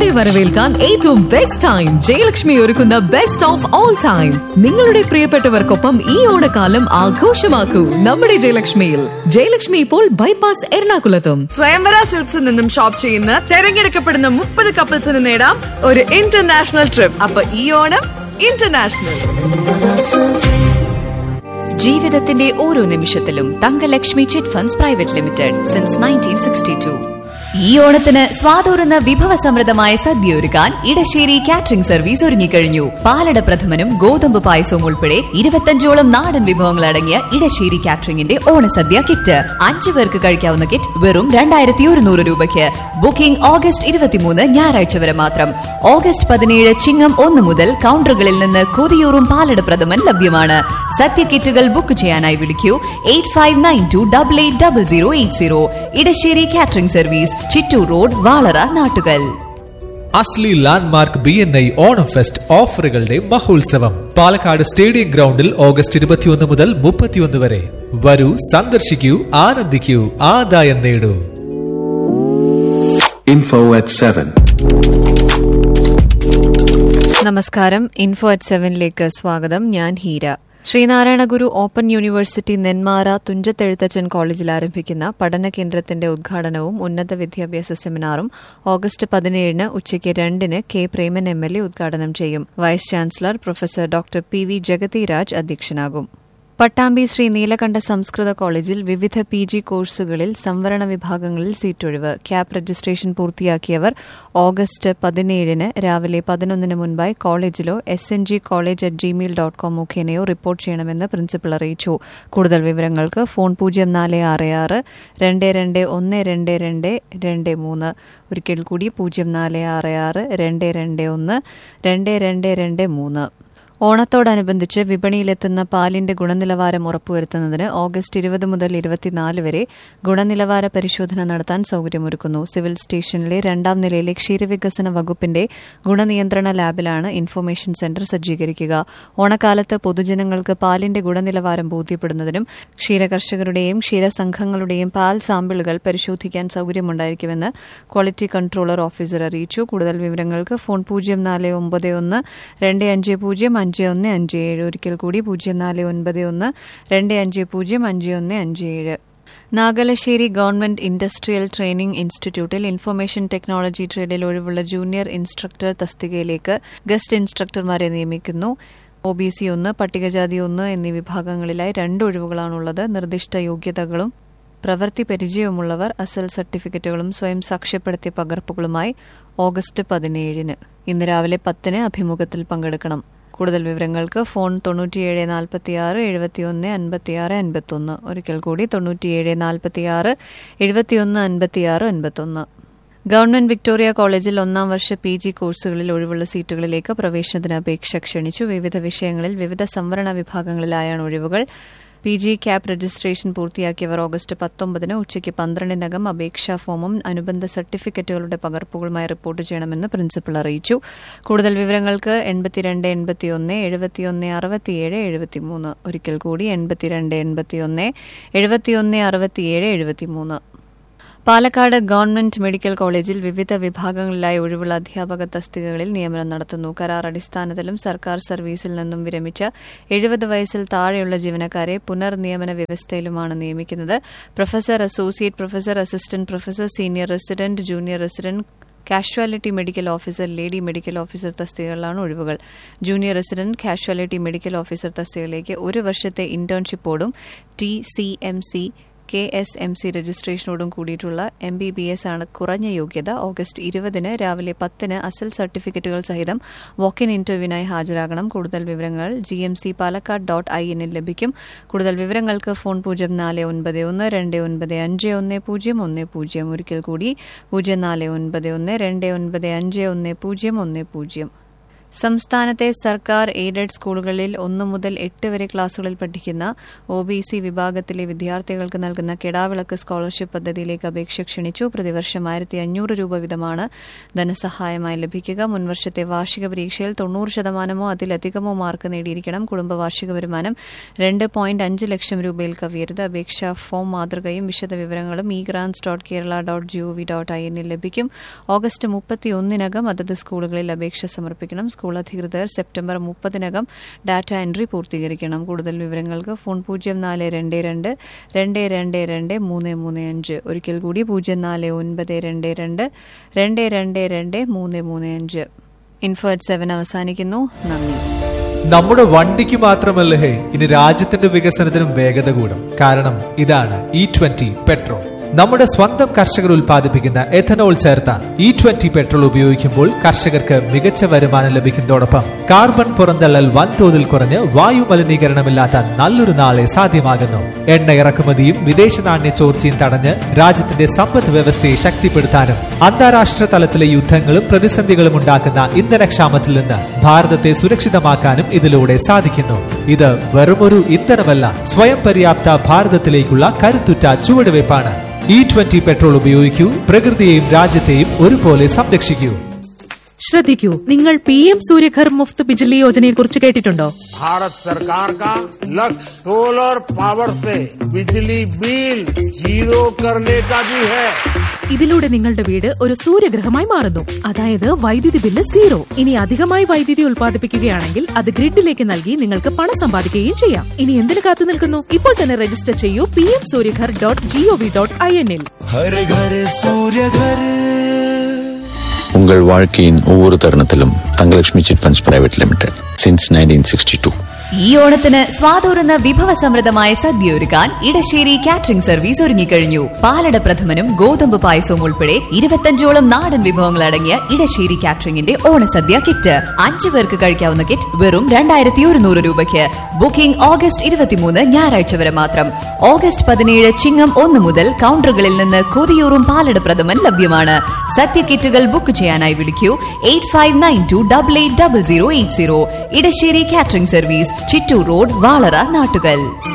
ഓണത്തെ വരവേൽക്കാൻ ഏറ്റവും ബെസ്റ്റ് ടൈം ജയലക്ഷ്മി ഒരുക്കുന്ന ബെസ്റ്റ് ഓഫ് ഓൾ ടൈം നിങ്ങളുടെ പ്രിയപ്പെട്ടവർക്കൊപ്പം ഈ ഓണക്കാലം ആഘോഷമാക്കൂ നമ്മുടെ ജയലക്ഷ്മിയിൽ ജയലക്ഷ്മി ഇപ്പോൾ ബൈപ്പാസ് എറണാകുളത്തും സ്വയംവര സിൽക്സിൽ നിന്നും ഷോപ്പ് ചെയ്യുന്ന തെരഞ്ഞെടുക്കപ്പെടുന്ന മുപ്പത് കപ്പിൾസിന് നേടാം ഒരു ഇന്റർനാഷണൽ ട്രിപ്പ് അപ്പൊ ഈ ഓണം ഇന്റർനാഷണൽ ജീവിതത്തിന്റെ ഓരോ നിമിഷത്തിലും Thangalakshmi chit funds private limited since nineteen sixty two ഈ ഓണത്തിന് സ്വാതൂറുന്ന വിഭവസമൃദ്ധമായ സദ്യ ഒരുക്കാൻ ഇടശ്ശേരി കാറ്ററിംഗ് സർവീസ് ഒരുങ്ങിക്കഴിഞ്ഞു പാലട പ്രഥമനും ഗോതമ്പ് പായസവും ഉൾപ്പെടെ ഇരുപത്തഞ്ചോളം നാടൻ വിഭവങ്ങൾ അടങ്ങിയ ഇടശ്ശേരി കാറ്ററിംഗിന്റെ ഓണസദ്യ കിറ്റ് അഞ്ചു പേർക്ക് കഴിക്കാവുന്ന കിറ്റ് വെറും രണ്ടായിരത്തി ഒരുന്നൂറ് രൂപയ്ക്ക് ബുക്കിംഗ് ഓഗസ്റ്റ് ഇരുപത്തിമൂന്ന് ഞായറാഴ്ച വരെ മാത്രം ഓഗസ്റ്റ് പതിനേഴ് ചിങ്ങം ഒന്ന് മുതൽ കൗണ്ടറുകളിൽ നിന്ന് കൊതിയൂറും പാലട പ്രഥമൻ ലഭ്യമാണ് സദ്യ കിറ്റുകൾ ബുക്ക് ചെയ്യാനായി വിളിക്കൂ eight five nine two double eight double zero eight zero Edassery catering service Chittur road Valara Nattukal അസ്ലി landmark B N I Onam fest ഓഫറുകളുടെ മഹോത്സവം പാലക്കാട് സ്റ്റേഡിയം ഗ്രൗണ്ടിൽ ഓഗസ്റ്റ് ഇരുപത്തിയൊന്ന് മുതൽ മുപ്പത്തിയൊന്ന് വരെ വരൂ സന്ദർശിക്കൂ ആനന്ദിക്കൂ ആദായം നേടൂ Info at 7. നമസ്കാരം ഇൻഫോ അറ്റ് സെവനിലേക്ക് സ്വാഗതം ഞാൻ ഹീര ശ്രീനാരായണ ഗുരു ഓപ്പൺ യൂണിവേഴ്സിറ്റി നെന്മാറ തുഞ്ചത്തെഴുത്തച്ഛൻ കോളേജിൽ ആരംഭിക്കുന്ന പഠന കേന്ദ്രത്തിന്റെ ഉദ്ഘാടനവും ഉന്നത വിദ്യാഭ്യാസ സെമിനാറും ഓഗസ്റ്റ് പതിനേഴിന് ഉച്ചയ്ക്ക് രണ്ടിന് K Preman M L A ഉദ്ഘാടനം ചെയ്യും vice chancellor professor doctor P V Jagathiraj അധ്യക്ഷനാകും പട്ടാമ്പി ശ്രീ നീലകണ്ഠ സംസ്കൃത കോളേജിൽ വിവിധ പി ജി കോഴ്സുകളിൽ സംവരണ വിഭാഗങ്ങളിൽ സീറ്റൊഴിവ് ക്യാപ് രജിസ്ട്രേഷൻ പൂർത്തിയാക്കിയവർ ഓഗസ്റ്റ് പതിനേഴിന് രാവിലെ പതിനൊന്നിന് മുൻപായി കോളേജിലോ S N G college at Gmail dot com മുഖേനയോ റിപ്പോർട്ട് ചെയ്യണമെന്ന് പ്രിൻസിപ്പൽ അറിയിച്ചു കൂടുതൽ വിവരങ്ങൾക്ക് ഫോൺ പൂജ്യം നാല് ആറ് ആറ് രണ്ട് രണ്ട് ഒന്ന് രണ്ട് രണ്ട് രണ്ട് മൂന്ന് ഒരിക്കൽ കൂടി പൂജ്യം നാല് ആറ് ആറ് രണ്ട് രണ്ട് ഒന്ന് രണ്ട് രണ്ട് രണ്ട് മൂന്ന് ഓണത്തോടനുബന്ധിച്ച് വിപണിയിലെത്തുന്ന പാലിന്റെ ഗുണനിലവാരം ഉറപ്പുവരുത്തുന്നതിന് ഓഗസ്റ്റ് ഇരുപത് മുതൽ ഇരുപത്തിനാല് വരെ ഗുണനിലവാര പരിശോധന നടത്താൻ സൌകര്യമൊരുക്കുന്നു സിവിൽ സ്റ്റേഷനിലെ രണ്ടാം നിലയിലെ ക്ഷീരവികസന വകുപ്പിന്റെ ഗുണനിയന്ത്രണ ലാബിലാണ് ഇൻഫർമേഷൻ സെന്റർ സജ്ജീകരിക്കുക ഓണക്കാലത്ത് പൊതുജനങ്ങൾക്ക് പാലിന്റെ ഗുണനിലവാരം ബോധ്യപ്പെടുന്നതിനും ക്ഷീരകർഷകരുടെയും ക്ഷീരസംഘങ്ങളുടെയും പാൽ സാമ്പിളുകൾ പരിശോധിക്കാൻ സൌകര്യമുണ്ടായിരിക്കുമെന്ന് ക്വാളിറ്റി കൺട്രോളർ ഓഫീസർ അറിയിച്ചു കൂടുതൽ വിവരങ്ങൾക്ക് ഫോൺ പൂജ്യം നാല് ഒമ്പത് ഒന്ന് രണ്ട് അഞ്ച് പൂജ്യം അഞ്ച് ഒന്ന് അഞ്ച് ഏഴ് ഒരിക്കൽ കൂടി പൂജ്യം നാല് ഒൻപത് ഒന്ന് രണ്ട് അഞ്ച് പൂജ്യം അഞ്ച് ഒന്ന് അഞ്ച് ഏഴ് നാഗലശ്ശേരി ഗവൺമെന്റ് ഇൻഡസ്ട്രിയൽ ട്രെയിനിംഗ് ഇൻസ്റ്റിറ്റ്യൂട്ടിൽ ഇൻഫർമേഷൻ ടെക്നോളജി ട്രേഡിൽ ഒഴിവുള്ള ജൂനിയർ ഇൻസ്ട്രക്ടർ തസ്തികയിലേക്ക് ഗസ്റ്റ് ഇൻസ്ട്രക്ടർമാരെ നിയമിക്കുന്നു ഒ ബി സി ഒന്ന് പട്ടികജാതി ഒന്ന് എന്നീ വിഭാഗങ്ങളിലായി രണ്ട് ഒഴിവുകളാണുള്ളത് നിർദ്ദിഷ്ട യോഗ്യതകളും പ്രവൃത്തി പരിചയവുമുള്ളവർ അസൽ സർട്ടിഫിക്കറ്റുകളും സ്വയം സാക്ഷ്യപ്പെടുത്തിയ പകർപ്പുകളുമായി ഓഗസ്റ്റ് പതിനേഴിന് ഇന്ന് രാവിലെ പത്തിന് അഭിമുഖത്തിൽ പങ്കെടുക്കണം കൂടുതൽ വിവരങ്ങൾക്ക് ഫോൺ തൊണ്ണൂറ്റിയേഴ് നാൽപ്പത്തിയാറ് എഴുപത്തിയൊന്ന് അൻപത്തിയാറ് അൻപത്തൊന്ന് ഒരിക്കൽ കൂടി തൊണ്ണൂറ്റിയേഴ് നാൽപ്പത്തിയാറ് എഴുപത്തിയൊന്ന് അൻപത്തിയാറ് അൻപത്തൊന്ന് ഗവൺമെന്റ് വിക്ടോറിയ കോളേജിൽ ഒന്നാം വർഷ പി ജി കോഴ്സുകളിൽ ഒഴിവുള്ള സീറ്റുകളിലേക്ക് പ്രവേശനത്തിന് അപേക്ഷ ക്ഷണിച്ചു വിവിധ വിഷയങ്ങളിൽ വിവിധ സംവരണ വിഭാഗങ്ങളിലായാണ് ഒഴിവുകൾ പി ജി ക്യാപ് രജിസ്ട്രേഷൻ പൂർത്തിയാക്കിയവർ ഓഗസ്റ്റ് പത്തൊമ്പതിന് ഉച്ചയ്ക്ക് പന്ത്രണ്ടിനകം അപേക്ഷാ ഫോമും അനുബന്ധ സർട്ടിഫിക്കറ്റുകളുടെ പകർപ്പുകളുമായി റിപ്പോർട്ട് ചെയ്യണമെന്ന് പ്രിൻസിപ്പൽ അറിയിച്ചു കൂടുതൽ വിവരങ്ങൾക്ക് എൺപത്തിരണ്ട് എൺപത്തിയൊന്ന് എഴുപത്തിയൊന്ന് അറുപത്തിയേഴ് എഴുപത്തിമൂന്ന് ഒരിക്കൽ കൂടി എൺപത്തിരണ്ട് എൺപത്തിയൊന്ന് എഴുപത്തിയൊന്ന് അറുപത്തിയേഴ് എഴുപത്തിമൂന്ന് പാലക്കാട് ഗവൺമെന്റ് മെഡിക്കൽ കോളേജിൽ വിവിധ വിഭാഗങ്ങളിലായി ഒഴിവുള്ള അധ്യാപക തസ്തികകളിൽ നിയമനം നടത്തുന്നു കരാർ അടിസ്ഥാനത്തിലും സർക്കാർ സർവീസിൽ നിന്നും വിരമിച്ച എഴുപത് വയസ്സിൽ താഴെയുള്ള ജീവനക്കാരെ പുനർനിയമന വ്യവസ്ഥയിലുമാണ് നിയമിക്കുന്നത് professor associate professor assistant professor senior resident junior resident casualty medical officer lady medical officer തസ്തികകളിലാണ് ഒഴിവുകൾ junior resident casualty medical officer തസ്തികയിലേക്ക് ഒരു വർഷത്തെ ഇന്റേൺഷിപ്പോടും T C M C K S M C രജിസ്ട്രേഷനോടും കൂടിയിട്ടുള്ള എം ബി ബി എസ് ആണ് കുറഞ്ഞ യോഗ്യത ഓഗസ്റ്റ് ഇരുപതിന് രാവിലെ പത്തിന് അസൽ സർട്ടിഫിക്കറ്റുകൾ സഹിതം വോക്കിൻ ഇന്റർവ്യൂവിനായി ഹാജരാകണം കൂടുതൽ വിവരങ്ങൾ G M C Palakkad dot I എന്നിൽ ലഭിക്കും കൂടുതൽ വിവരങ്ങൾക്ക് ഫോൺ പൂജ്യം നാല് ഒൻപത് ഒന്ന് രണ്ട് ഒൻപത് അഞ്ച് ഒന്ന് പൂജ്യം ഒന്ന് പൂജ്യം ഒരിക്കൽ കൂടി പൂജ്യം നാല് ഒൻപത് ഒന്ന് രണ്ട് ഒൻപത് അഞ്ച് ഒന്ന് പൂജ്യം ഒന്ന് പൂജ്യം സംസ്ഥാനത്തെ സർക്കാർ എയ്ഡഡ് സ്കൂളുകളിൽ ഒന്നു മുതൽ എട്ട് വരെ ക്ലാസുകളിൽ പഠിക്കുന്ന ഒ ബി സി വിഭാഗത്തിലെ വിദ്യാർത്ഥികൾക്ക് നൽകുന്ന കെടാവിളക്ക് സ്കോളർഷിപ്പ് പദ്ധതിയിലേക്ക് അപേക്ഷ ക്ഷണിച്ചു പ്രതിവർഷം ആയിരത്തി അഞ്ഞൂറ് രൂപ വീതമാണ് ധനസഹായമായി ലഭിക്കുക മുൻവർഷത്തെ വാർഷിക പരീക്ഷയിൽ തൊണ്ണൂറ് ശതമാനമോ അതിലധികമോ മാർക്ക് നേടിയിരിക്കണം കുടുംബ വാർഷിക വരുമാനം രണ്ട് പോയിന്റ് അഞ്ച് ലക്ഷം രൂപയിൽ കവിയരുത് അപേക്ഷാ ഫോം മാതൃകയും വിശദവിവരങ്ങളും E grants dot Kerala dot G O V dot I എന്നിൽ ലഭിക്കും ഓഗസ്റ്റ് മുപ്പത്തിയൊന്നിനകം അതത് സ്കൂളുകളിൽ അപേക്ഷ സമർപ്പിക്കണം സ്കൂൾ അധികൃതർ സെപ്റ്റംബർ മുപ്പതിനകം ഡാറ്റ എൻട്രി പൂർത്തീകരിക്കണം കൂടുതൽ വിവരങ്ങൾക്ക് ഫോൺ പൂജ്യം നാല് രണ്ട് രണ്ട് രണ്ട് രണ്ട് രണ്ട് മൂന്ന് മൂന്ന് അഞ്ച് ഒരിക്കൽ കൂടി പൂജ്യം നാല് ഒൻപത് രണ്ട് രണ്ട് രണ്ട് രണ്ട് രണ്ട് മൂന്ന് മൂന്ന് അഞ്ച് ഇൻഫോ അറ്റ് സെവൻ അവസാനിക്കുന്നു നന്ദി നമ്മുടെ വണ്ടിക്ക് മാത്രമല്ല ഹേ ഇനി രാജ്യത്തിന്റെ വികസനത്തിനും വേഗത കൂടും കാരണം ഇതാണ് ഇ ട്വന്റി പെട്രോൾ നമ്മുടെ സ്വന്തം കർഷകർ ഉൽപ്പാദിപ്പിക്കുന്ന എഥനോൾ ചേർത്ത ഇ ട്വന്റി പെട്രോൾ ഉപയോഗിക്കുമ്പോൾ കർഷകർക്ക് മികച്ച വരുമാനം ലഭിക്കുന്നതോടൊപ്പം കാർബൺ പുറന്തള്ളൽ വൻതോതിൽ കുറഞ്ഞ് വായു മലിനീകരണമില്ലാത്ത നല്ലൊരു നാളെ സാധ്യമാകുന്നു എണ്ണ ഇറക്കുമതിയും വിദേശ നാണ്യ ചോർച്ചയും തടഞ്ഞ് രാജ്യത്തിന്റെ സമ്പദ് വ്യവസ്ഥയെ ശക്തിപ്പെടുത്താനും അന്താരാഷ്ട്ര തലത്തിലെ യുദ്ധങ്ങളും പ്രതിസന്ധികളും ഉണ്ടാക്കുന്ന ഇന്ധനക്ഷാമത്തിൽ നിന്ന് ഭാരതത്തെ സുരക്ഷിതമാക്കാനും ഇതിലൂടെ സാധിക്കുന്നു ഇത് വെറുമൊരു ഇന്ധനമല്ല സ്വയം പര്യാപ്ത ഭാരതത്തിലേക്കുള്ള കരുത്തുറ്റ ചുവടുവയ്പ്പാണ് ഇ ട്വന്റി പെട്രോൾ ഉപയോഗിക്കൂ പ്രകൃതിയെയും രാജ്യത്തെയും ഒരുപോലെ സംരക്ഷിക്കൂ ശ്രദ്ധിക്കൂ നിങ്ങൾ പി എം സൂര്യഘർ മുഫ്ത് ബിജ്ലി യോജനയെ കുറിച്ച് കേട്ടിട്ടുണ്ടോ भारत सरकार का लक्ष्य सोलर पावर से बिजली बिल जीरो करने का भी है ഇതിലൂടെ നിങ്ങളുടെ വീട് ഒരു സൂര്യഗ്രഹമായി മാറുന്നു അതായത് വൈദ്യുതി ബില്ല് സീറോ ഇനി അധികമായി വൈദ്യുതി ഉൽപ്പാദിപ്പിക്കുകയാണെങ്കിൽ അത് ഗ്രിഡിലേക്ക് നൽകി നിങ്ങൾക്ക് പണം സമ്പാദിക്കുകയും ചെയ്യാം ഇനി എന്തിനു കാത്തു നിൽക്കുന്നു ഇപ്പോൾ തന്നെ രജിസ്റ്റർ ചെയ്യൂ P M Surya Ghar dot G O V dot I എന്നിൽ हर घर सूर्य घर உங்கள் வாழ்க்கையின் ஒவ்வொரு தருணத்திலும் Thangalakshmi chit funds private limited since nineteen sixty two ഈ ഓണത്തിന് സ്വാതൂറുന്ന വിഭവസമൃദ്ധമായ സദ്യ ഒരുക്കാൻ ഇടശ്ശേരി കാറ്ററിംഗ് സർവീസ് ഒരുങ്ങിക്കഴിഞ്ഞു പാലട പ്രഥമനും ഗോതമ്പ് പായസവും ഉൾപ്പെടെ ഇരുപത്തഞ്ചോളം നാടൻ വിഭവങ്ങൾ അടങ്ങിയ ഇടശ്ശേരി കാറ്ററിംഗിന്റെ ഓണസദ്യ കിറ്റ് അഞ്ചു പേർക്ക് കഴിക്കാവുന്ന കിറ്റ് വെറും രണ്ടായിരത്തി ഒരുന്നൂറ് രൂപയ്ക്ക് ബുക്കിംഗ് ഓഗസ്റ്റ് ഇരുപത്തിമൂന്ന് ഞായറാഴ്ച വരെ മാത്രം ഓഗസ്റ്റ് പതിനേഴ് ചിങ്ങം ഒന്ന് മുതൽ കൗണ്ടറുകളിൽ നിന്ന് കൊതിയൂറും പാലട പ്രഥമൻ ലഭ്യമാണ് സദ്യ കിറ്റുകൾ ബുക്ക് ചെയ്യാനായി വിളിക്കൂ eight five nine two double eight double zero eight zero Edassery catering service Chittur road Valara Nattukal